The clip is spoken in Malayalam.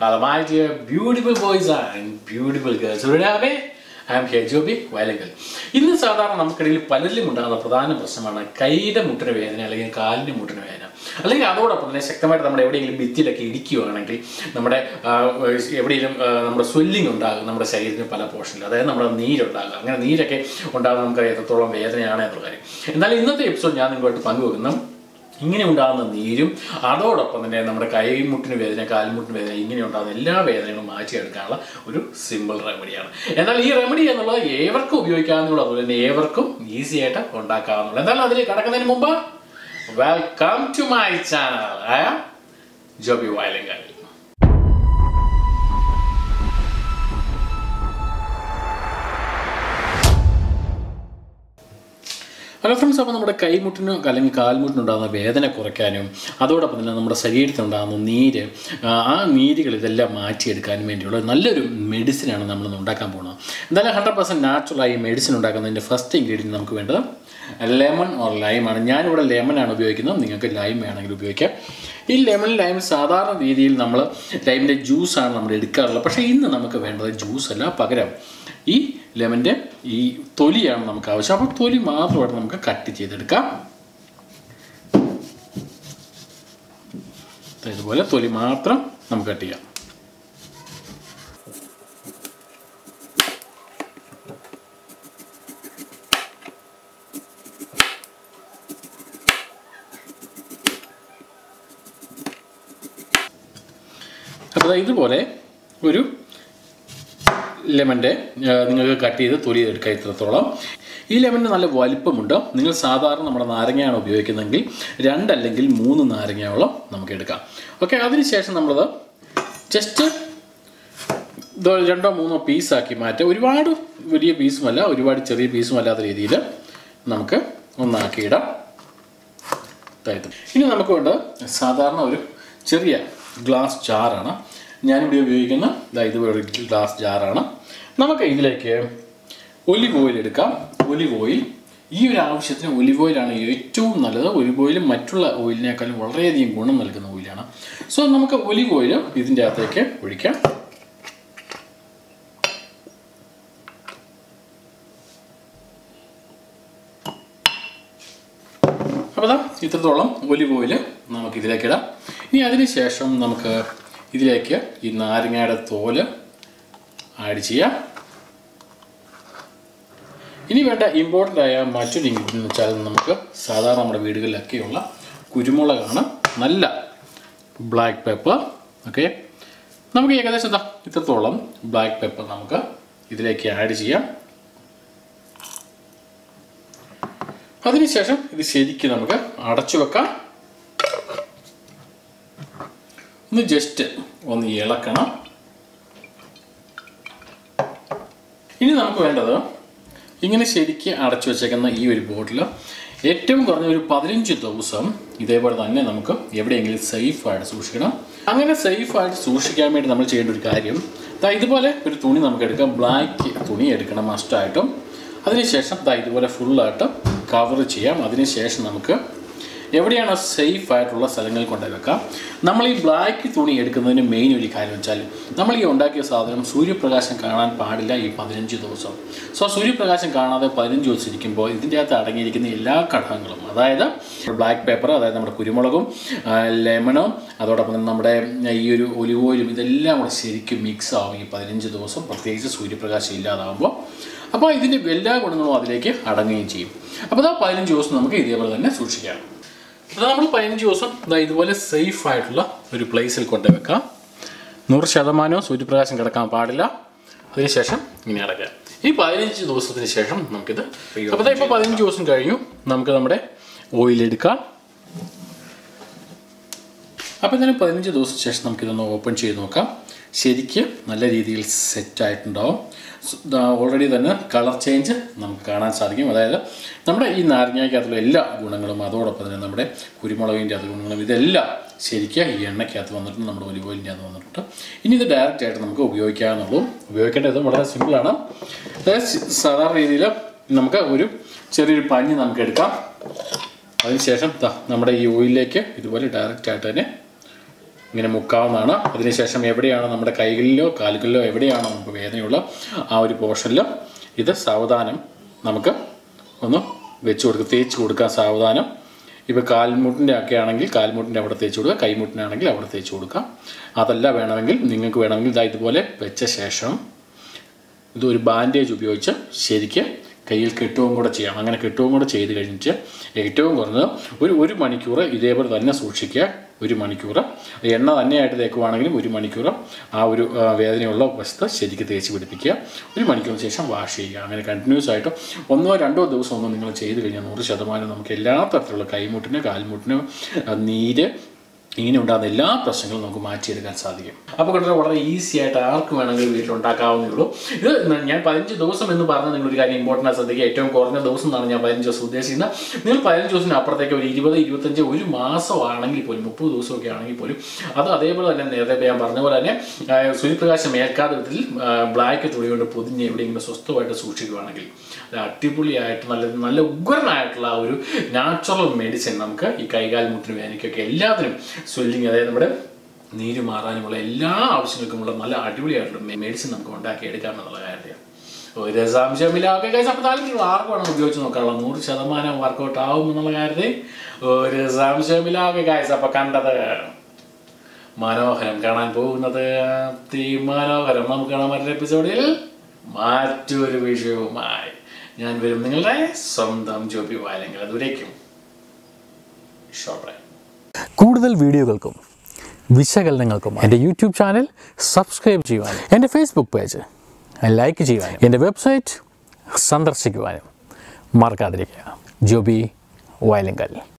Hello, my dear beautiful boys and beautiful girls. Today, I am here, Joby വയലങ്കൽ ഇന്ന് സാധാരണ നമുക്കിടയിൽ പലരിലും ഉണ്ടാകുന്ന പ്രധാന പ്രശ്നമാണ് കൈയുടെ മുട്ടിന് വേദന അല്ലെങ്കിൽ കാലിൻ്റെ മുട്ടിന് വേദന അല്ലെങ്കിൽ അതോടൊപ്പം തന്നെ ശക്തമായിട്ട് നമ്മുടെ എവിടെയെങ്കിലും ഭിത്തിയിലൊക്കെ ഇടിക്കുകയാണെങ്കിൽ നമ്മുടെ ആ, എവിടെയെങ്കിലും ആ, നമ്മുടെ സ്വെല്ലിംഗ് ഉണ്ടാകും നമ്മുടെ ശരീരത്തിന് പല പോർഷനിൽ അതായത് നമ്മുടെ നീരുണ്ടാകുക അങ്ങനെ നീരൊക്കെ ഉണ്ടാകുന്ന നമുക്ക് എത്രത്തോളം വേദനയാണ് എന്നുള്ള കാര്യം എന്നാൽ ഇന്നത്തെ എപ്പിസോഡ് ഞാൻ നിങ്ങളുമായിട്ട് പങ്കുവെക്കുന്ന ഇങ്ങനെ ഉണ്ടാകുന്ന നീരും അതോടൊപ്പം തന്നെ നമ്മുടെ കൈമുട്ടിന് വേദന കാൽമുട്ടിന് വേദന ഇങ്ങനെ ഉണ്ടാകുന്ന എല്ലാ വേദനകളും മാറ്റിയെടുക്കാനുള്ള ഒരു സിമ്പിൾ റെമഡിയാണ് എന്നാൽ ഈ റെമഡി എന്നുള്ളത് ഏവർക്കും ഉപയോഗിക്കാവുന്നതുള്ളൂ അതുപോലെ തന്നെ ഏവർക്കും ഈസി ആയിട്ട് ഉണ്ടാക്കാവുന്നുള്ളൂ എന്തായാലും അതിലേക്ക് കടക്കുന്നതിന് മുമ്പ് വെൽക്കം ടു മൈ ചാനൽ ആയ ജോബി വയലങ്കാരി ഹലോ ഫ്രണ്ട്സ് അപ്പോൾ നമ്മുടെ കൈമുട്ടിന് അല്ലെങ്കിൽ കാൽമുട്ടിനുണ്ടാകുന്ന വേദന കുറയ്ക്കാനും അതോടൊപ്പം തന്നെ നമ്മുടെ ശരീരത്തിനുണ്ടാകുന്ന നീര് ആ, ആ നീരുകൾ ഇതെല്ലാം മാറ്റിയെടുക്കാനും വേണ്ടിയുള്ള നല്ലൊരു മെഡിസിനാണ് നമ്മൾ ഇന്ന് ഉണ്ടാക്കാൻ പോകുന്നത് എന്തായാലും ഹൺഡ്രഡ് പെർസെൻറ്റ് നാച്ചുറലായി മെഡിസിൻ ഉണ്ടാക്കുന്നതിൻ്റെ ഫസ്റ്റ് ഇൻഗ്രീഡിയൻറ്റ് നമുക്ക് വേണ്ടത് ലെമൺ ഓർ ലൈമാണ് ഞാനിവിടെ ലെമണാണ് ഉപയോഗിക്കുന്നത് നിങ്ങൾക്ക് ലൈം വേണമെങ്കിൽ ഉപയോഗിക്കാം ഈ ലെമൺ ലൈം സാധാരണ രീതിയിൽ നമ്മൾ ലൈമിൻ്റെ ജ്യൂസാണ് നമ്മൾ എടുക്കാറുള്ളത് പക്ഷേ ഇന്ന് നമുക്ക് വേണ്ടത് ജ്യൂസ് അല്ല പകരം ഈ ലെമൻ്റെ ഈ തൊലിയാണ് നമുക്ക് ആവശ്യം അപ്പോൾ തൊലി മാത്രമായിട്ട് നമുക്ക് കട്ട് ചെയ്തെടുക്കാം ദാ ഇതുപോലെ തൊലി മാത്രം നമുക്ക് കട്ട് ചെയ്യാം അപ്പോൾ ദാ ഇതുപോലെ ഒരു ലെമൻ്റെ നിങ്ങൾക്ക് കട്ട് ചെയ്ത് തൊലി എടുക്കാം ഇത്രത്തോളം ഈ ലെമണിന് നല്ല വലിപ്പമുണ്ട് നിങ്ങൾ സാധാരണ നമ്മുടെ നാരങ്ങയാണ് ഉപയോഗിക്കുന്നതെങ്കിൽ രണ്ടല്ലെങ്കിൽ മൂന്ന് നാരങ്ങയോളം നമുക്ക് എടുക്കാം ഓക്കെ അതിനുശേഷം നമ്മളത് ജസ്റ്റ് ഇതോ രണ്ടോ മൂന്നോ പീസാക്കി മാറ്റുക ഒരുപാട് വലിയ പീസുമല്ല ഒരുപാട് ചെറിയ പീസും അല്ലാത്ത രീതിയിൽ നമുക്ക് ഒന്നാക്കിയിടാം ഇതായത് ഇനി നമുക്ക് വേണ്ടത് സാധാരണ ഒരു ചെറിയ ഗ്ലാസ് ജാറാണ് ഞാനിവിടെ ഉപയോഗിക്കുന്ന ഇതാ ഇതുപോലെ ഒരു ഗ്ലാസ് ജാറാണ് നമുക്ക് ഇതിലേക്ക് ഒലിവ് ഓയിൽ എടുക്കാം ഒലിവ് ഓയിൽ ഈ ഒരു ആവശ്യത്തിന് ഒലിവ് ഓയിലാണ് ഏറ്റവും നല്ലത് ഒലിവ് ഓയിൽ മറ്റുള്ള ഓയിലിനേക്കാളും വളരെയധികം ഗുണം നൽകുന്ന ഓയിലാണ് സോ നമുക്ക് ഒലിവ് ഓയിൽ ഇതിൻ്റെ അകത്തേക്ക് ഒഴിക്കാം അപ്പോൾ ദാ ഇത്രത്തോളം ഒലിവ് ഓയിൽ നമുക്ക് ഇതിലേക്ക് ഇടാം ഇനി അതിന് ശേഷം നമുക്ക് ഇതിലേക്ക് ഈ നാരങ്ങയുടെ തോല് ആഡ് ചെയ്യാം ഇനി വേണ്ട ഇമ്പോർട്ടൻ്റ് ആയ മറ്റൊരു ഇൻഗ്രീഡിയൻ എന്ന് വെച്ചാൽ നമുക്ക് സാധാരണ നമ്മുടെ വീടുകളിലൊക്കെയുള്ള കുരുമുളകാണ് നല്ല ബ്ലാക്ക് പെപ്പർ ഓക്കെ നമുക്ക് ഏകദേശം ദാ ഇത്രത്തോളം ബ്ലാക്ക് പെപ്പർ നമുക്ക് ഇതിലേക്ക് ആഡ് ചെയ്യാം അതിനുശേഷം ഇത് ശരിക്കും നമുക്ക് അടച്ചു വെക്കാം ഒന്ന് ജസ്റ്റ് ഒന്ന് ഇളക്കണം ഇനി നമുക്ക് വേണ്ടത് ഇങ്ങനെ ശരിക്ക് അടച്ചു വെച്ചേക്കുന്ന ഈ ഒരു ബോട്ടിൽ ഏറ്റവും കുറഞ്ഞ ഒരു പതിനഞ്ച് ദിവസം ഇതേപോലെ തന്നെ നമുക്ക് എവിടെയെങ്കിലും സേഫായിട്ട് സൂക്ഷിക്കണം അങ്ങനെ സേഫായിട്ട് സൂക്ഷിക്കാൻ വേണ്ടി നമ്മൾ ചെയ്യേണ്ട ഒരു കാര്യം ദാ ഇതുപോലെ ഒരു തുണി നമുക്ക് എടുക്കാം ബ്ലാക്ക് തുണി എടുക്കണം മസ്റ്റായിട്ടും അതിനുശേഷം ദാ ഇതുപോലെ ഫുള്ളായിട്ട് കവർ ചെയ്യാം അതിനുശേഷം നമുക്ക് എവിടെയാണോ സേഫ് ആയിട്ടുള്ള സ്ഥലങ്ങളിൽ കൊണ്ടുപോയി വെക്കാം നമ്മൾ ഈ ബ്ലാക്ക് തുണി എടുക്കുന്നതിന് മെയിൻ ഒരു കാര്യം വെച്ചാൽ നമ്മൾ ഈ ഉണ്ടാക്കിയ സാധനം സൂര്യപ്രകാശം കാണാൻ പാടില്ല ഈ പതിനഞ്ച് ദിവസം സോ സൂര്യപ്രകാശം കാണാതെ പതിനഞ്ച് ദിവസം ഇരിക്കുമ്പോൾ ഇതിൻ്റെ അകത്ത് അടങ്ങിയിരിക്കുന്ന എല്ലാ ഘടകങ്ങളും അതായത് ബ്ലാക്ക് പേപ്പർ അതായത് നമ്മുടെ കുരുമുളകും ആ, ലെമണും അതോടൊപ്പം തന്നെ നമ്മുടെ ഈ ഒരു ഒലിവ് ഓയിലും ഇതെല്ലാം കൂടെ ശരിക്കും മിക്സ് ആവും ഈ പതിനഞ്ച് ദിവസം പ്രത്യേകിച്ച് സൂര്യപ്രകാശം ഇല്ലാതാവുമ്പോൾ അപ്പോൾ ഇതിൻ്റെ എല്ലാ ഗുണങ്ങളും അതിലേക്ക് അടങ്ങുകയും ചെയ്യും അപ്പോൾ ആ പതിനഞ്ച് ദിവസം നമുക്ക് ഇതേപോലെ തന്നെ സൂക്ഷിക്കാം അപ്പോൾ നമ്മൾ പതിനഞ്ച് ദിവസം ഇതാ ഇതുപോലെ സേഫ് ആയിട്ടുള്ള ഒരു പ്ലേസിൽ കൊണ്ടുവെക്കാം നൂറ് ശതമാനവും സൂര്യപ്രകാശം കിടക്കാൻ പാടില്ല അതിനുശേഷം ഇങ്ങനെ അടയ്ക്കാം ഈ പതിനഞ്ച് ദിവസത്തിന് ശേഷം നമുക്കിത് അപ്പോൾ ഇപ്പോൾ പതിനഞ്ച് ദിവസം കഴിഞ്ഞു നമുക്ക് നമ്മുടെ ഓയിൽ എടുക്കാം അപ്പോൾ ഇതിന് പതിനഞ്ച് ദിവസം ശേഷം നമുക്കിതൊന്ന് ഓപ്പൺ ചെയ്ത് നോക്കാം ശരിക്ക് നല്ല രീതിയിൽ സെറ്റ് ആയിട്ടുണ്ടാവും ഓൾറെഡി തന്നെ കളർ ചേഞ്ച് നമുക്ക് കാണാൻ സാധിക്കും അതായത് നമ്മുടെ ഈ നാരങ്ങയ്ക്കകത്തുള്ള എല്ലാ ഗുണങ്ങളും അതോടൊപ്പം തന്നെ നമ്മുടെ കുരുമുളകിൻ്റെ അത് ഗുണങ്ങളും ഇതെല്ലാം ശരിക്കും ഈ എണ്ണയ്ക്കകത്ത് വന്നിട്ടുണ്ട് നമ്മുടെ ഒലിവ് ഓയിലിൻ്റെ അകത്ത് വന്നിട്ടുണ്ട് ഇനി ഇത് ഡയറക്റ്റ് ആയിട്ട് നമുക്ക് ഉപയോഗിക്കാവുന്നുള്ളൂ ഉപയോഗിക്കേണ്ടത് വളരെ സിമ്പിളാണ് അതായത് സ- സാധാരണ രീതിയിൽ നമുക്ക് ഒരു ചെറിയൊരു പഞ്ഞ് നമുക്ക് എടുക്കാം അതിനുശേഷം ദാ നമ്മുടെ ഈ ഓയിലിലേക്ക് ഇതുപോലെ ഡയറക്റ്റ് ആയിട്ട് തന്നെ ഇങ്ങനെ മുക്കാവുന്നതാണ് അതിനുശേഷം എവിടെയാണ് നമ്മുടെ കൈകളിലോ കാലുകളിലോ എവിടെയാണോ നമുക്ക് വേദനയുള്ള ആ ഒരു പോർഷനിൽ ഇത് സാവധാനം നമുക്ക് ഒന്ന് വെച്ച് കൊടുക്കുക തേച്ച് കൊടുക്കുക സാവധാനം ഇപ്പോൾ കാൽമുട്ടിൻ്റെ ഒക്കെ ആണെങ്കിൽ കാൽമുട്ടിൻ്റെ അവിടെ തേച്ച് കൊടുക്കുക കൈമുട്ടിനാണെങ്കിൽ അവിടെ തേച്ച് കൊടുക്കാം അതല്ല വേണമെങ്കിൽ നിങ്ങൾക്ക് വേണമെങ്കിൽ ഇതാ ഇതുപോലെ വെച്ച ശേഷം ഇതൊരു ബാൻഡേജ് ഉപയോഗിച്ച് ശരിക്ക് കയ്യിൽ കെട്ടുകയും കൂടെ ചെയ്യാം അങ്ങനെ കെട്ടുകയും കൂടെ ചെയ്ത് കഴിഞ്ഞിട്ട് ഏറ്റവും കുറഞ്ഞത് ഒരു ഒരു മണിക്കൂർ ഇതേപോലെ തന്നെ സൂക്ഷിക്കുക ഒരു മണിക്കൂർ എണ്ണ തന്നെയായിട്ട് തേക്കുവാണെങ്കിലും ഒരു മണിക്കൂർ ആ ഒരു ആ, വേദനയുള്ള വശത്ത് ശരിക്ക് തേച്ച് പിടിപ്പിക്കുക ഒരു മണിക്കൂറിന് ശേഷം വാഷ് ചെയ്യുക അങ്ങനെ കണ്ടിന്യൂസ് ആയിട്ട് ഒന്നോ രണ്ടോ ദിവസം ഒന്നും നിങ്ങൾ ചെയ്ത് കഴിഞ്ഞാൽ നൂറ് ശതമാനം നമുക്ക് എല്ലാ തരത്തിലുള്ള കൈമുട്ടിന് കാൽമുട്ടിന് ആ, നീര് ഇങ്ങനെ ഉണ്ടാകുന്ന എല്ലാ പ്രശ്നങ്ങളും നമുക്ക് മാറ്റിയെടുക്കാൻ സാധിക്കും അപ്പോൾ കൂടെ വളരെ ഈസി ആയിട്ട് ആർക്ക് വേണമെങ്കിലും വീട്ടിൽ ഉണ്ടാക്കാവുന്നേ ഉള്ളൂ ഇത് ഞാൻ പതിനഞ്ച് ദിവസം എന്ന് പറഞ്ഞാൽ നിങ്ങളൊരു കാര്യം ഇമ്പോർട്ടൻ്റ് ആയി ശ്രദ്ധിക്കുക ഏറ്റവും കുറഞ്ഞ ദിവസം എന്നാണ് ഞാൻ പതിനഞ്ച് ദിവസം ഉദ്ദേശിക്കുന്നത് നിങ്ങൾ പതിനഞ്ച് ദിവസത്തിന് അപ്പുറത്തേക്ക് ഒരു ഇരുപത് ഇരുപത്തഞ്ച് ഒരു മാസമാണെങ്കിൽ പോലും മുപ്പത് ദിവസമൊക്കെ ആണെങ്കിൽ പോലും അത് അതേപോലെ തന്നെ നേരത്തെ ഞാൻ പറഞ്ഞ പോലെ തന്നെ ആ, സൂര്യപ്രകാശം ഏൽക്കാത്ത വിധത്തിൽ ബ്ലാക്ക് തുണി കൊണ്ട് പൊതിഞ്ഞ് എവിടെയെങ്കിലും സ്വസ്ഥമായിട്ട് സൂക്ഷിക്കുകയാണെങ്കിൽ അത് അടിപൊളിയായിട്ട് നല്ല നല്ല ഉഗ്രനായിട്ടുള്ള ആ ഒരു നാച്ചുറൽ മെഡിസിൻ നമുക്ക് ഈ കൈകാൽ മുട്ടിന് വേദനയ്ക്കൊക്കെ എല്ലാത്തിനും സ്വെല്ലിങ് അതായത് നമ്മുടെ നീര് മാറാനുമുള്ള എല്ലാ ആവശ്യങ്ങൾക്കുമുള്ള നല്ല അടിപൊളിയായിട്ടുള്ള മെഡിസിൻ നമുക്ക് ഉണ്ടാക്കി എടുക്കാമെന്നുള്ള കാര്യമാണ് ഒരു സംശയമില്ല ഓക്കെ ഗൈസ് അപ്പോൾ താല്പര്യം ആർക്ക് വേണം ഉപയോഗിച്ച് നോക്കാനുള്ള നൂറ് ശതമാനം വർക്കൗട്ട് ആവും എന്നുള്ള കാര്യത്തിൽ ഒരു സംശയമില്ല ഓക്കെ ഗൈസ് അപ്പോൾ കണ്ടത് മനോഹരം കാണാൻ പോകുന്നത് അതിമനോഹരം നമുക്ക് കാണാൻ മറ്റൊരു എപ്പിസോഡിൽ മറ്റൊരു വിഷയവുമായി ഞാൻ വരും നിങ്ങളുടെ സ്വന്തം ജോബി വായലെങ്കിൽ അതുവരേക്കും ഷോർട്ട് കൂടുതൽ വീഡിയോകൾക്കും വിശകലനങ്ങൾക്കും എൻ്റെ യൂട്യൂബ് ചാനൽ സബ്സ്ക്രൈബ് ചെയ്യുവാനും എൻ്റെ ഫേസ്ബുക്ക് പേജ് ലൈക്ക് ചെയ്യുവാനും എൻ്റെ വെബ്സൈറ്റ് സന്ദർശിക്കുവാനും മറക്കാതിരിക്കുക ജോബി വയലിങ്കൽ